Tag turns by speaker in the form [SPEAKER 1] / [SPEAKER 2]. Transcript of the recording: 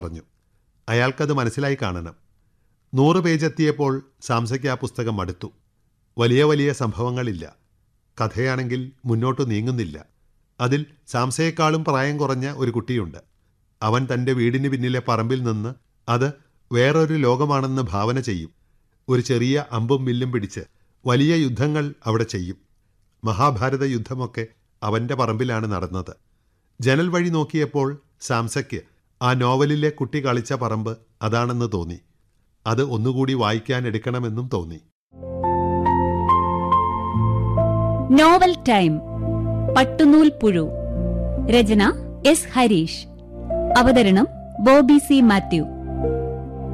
[SPEAKER 1] പറഞ്ഞു അയാൾക്കത് മനസ്സിലായി കാണണം നൂറ് പേജ് എത്തിയപ്പോൾ സാംസയ്ക്ക് ആ പുസ്തകം മടുത്തു വലിയ വലിയ സംഭവങ്ങളില്ല കഥയാണെങ്കിൽ മുന്നോട്ട് നീങ്ങുന്നില്ല അതിൽ സാംസയെക്കാളും പ്രായം കുറഞ്ഞ ഒരു കുട്ടിയുണ്ട് അവൻ തൻ്റെ വീടിന് പിന്നിലെ പറമ്പിൽ നിന്ന് അത് വേറൊരു ലോകമാണെന്ന് ഭാവന ചെയ്യും ഒരു ചെറിയ അമ്പും വില്ലും പിടിച്ച് വലിയ യുദ്ധങ്ങൾ അവിടെ ചെയ്യും മഹാഭാരത യുദ്ധമൊക്കെ അവൻ്റെ പറമ്പിലാണ് നടന്നത് ജനൽ വഴി നോക്കിയപ്പോൾ സാംസയ്ക്ക് ആ നോവലിലെ കുട്ടി കളിച്ച പറമ്പ് അതാണെന്ന് തോന്നി അത് ഒന്നുകൂടി വായിക്കാൻ എടുക്കണമെന്നും തോന്നി
[SPEAKER 2] നോവൽ ടൈം പട്ടുനൂൽ പുഴു രചന എസ് ഹരീഷ് അവതരണം ബോബി സി മാത്യു